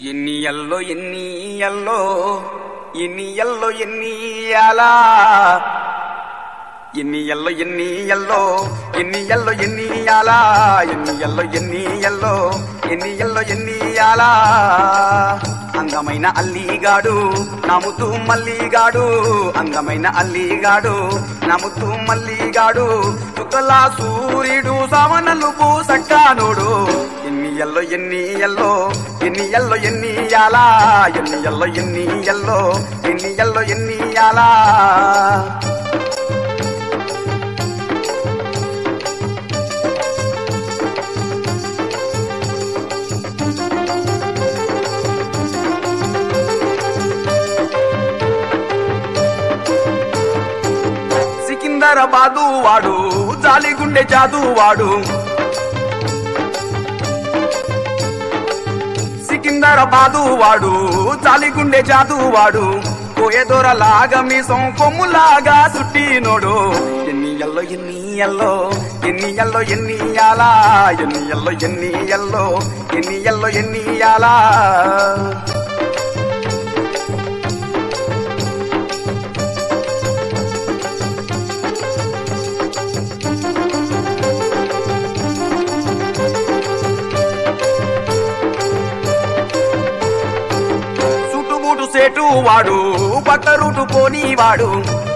ఎన్ని ఎల్లో ఎన్ని ఎల్లో ఎన్ని ఎల్లో ఎన్ని అలా ఎన్ని ఎల్లో ఎన్ని ఎల్లో ఎన్ని ఎల్లో ఎన్ని అలా ఎన్ని ఎల్లో ఎన్ని ఎల్లో ఎన్ని ఎల్లో ఎన్ని అలా అందమైన అల్లిగాడు నమ్ముతూ మల్లిగాడు అందమైన అల్లిగాడు నమ్ముతూ మల్లిగాడు చుక్కలా సూర్యుడు సామనలు పూసక్కానుడు ఎన్ని ఎల్లో ఎన్ని ఎల్లో ఎన్ని ఎల్లో ఎన్ని యాలా ఎన్ని ఎల్లో ఎన్ని ఎల్లో ఎన్ని ఎల్లో ఎన్ని యాలా సికిందరాబాదు వాడు జాలిగుండె జాదు వాడు సికిందరాబాదు వాడు జాలిగుండె జాదు వాడు కోయదొరలాగా మీసం కొమ్ములాగా సుట్టినోడు ఎన్ని ఎల్లో ఎన్ని ఎల్లో ఎన్ని ఎల్లో ఎన్ని యాలా ఎన్ని ఎల్లో ఎన్ని ఎల్లో ఎన్ని ఎల్లో ఎన్ని యాలా చుట్టుబూటు సేటు వాడు పక్క రూటు పోని వాడు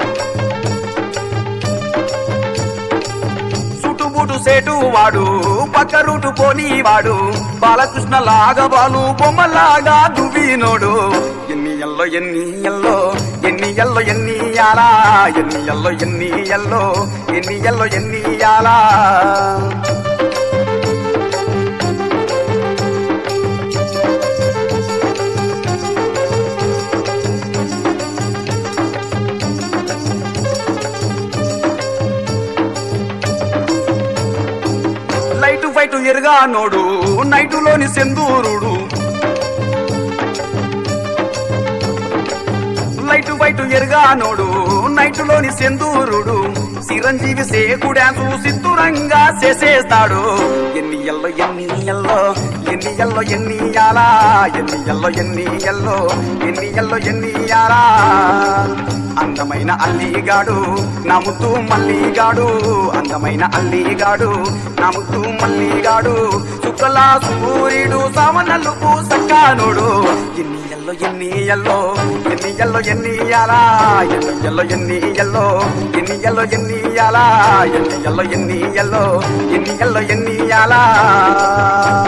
చుట్టుబూటు సేటు వాడు పక్క రూటు పోని వాడు బాలకృష్ణ లాగా బాలు బొమ్మలాగా దువ్వినోడు ఎన్ని ఎల్లో ఎన్ని ఎల్లో ఎన్ని ఎల్లో ఎన్ని యాలా ఎన్ని ఎల్లో ఎన్ని ఎల్లో ఎన్ని ఎల్లో ఎన్ని యాలా లైటు ఫైటు ఎరుగా నోడు నైటులోని సెందూరుడు లైటు ఫైటు ఎరుగా నోడు నైటులోని సెందూరుడు చిరంజీవి సేకు డాన్సు సిద్ధురంగా చేసేస్తాడు ఎన్ని ఎల్లో ఎన్ని ఎల్లో ఎన్ని ఎల్లో ఎన్ని యాలా ఎన్ని ఎల్లో ఎన్ని ఎల్లో ఎన్ని ఎల్లో ఎన్ని యాలా అందమైన అల్లిగాడు నమ్ముతూ మల్లిగాడు అందమైన అల్లిగాడు నమ్ముతూ మల్లిగాడు చుక్కలా సూర్యుడు సామనల్లు పూసక్కానుడు ఎన్ని ఎల్లో ఎన్ని ఎల్లో ఎన్ని ఎల్లో ఎన్ని యాలా ఎన్ని ఎల్లో ఎన్ని ఎల్లో ఎన్ని ఎల్లో ఎన్ని యాలా ఎన్ని ఎల్లో ఎన్ని ఎల్లో ఎన్ని ఎల్లో ఎన్ని యాలా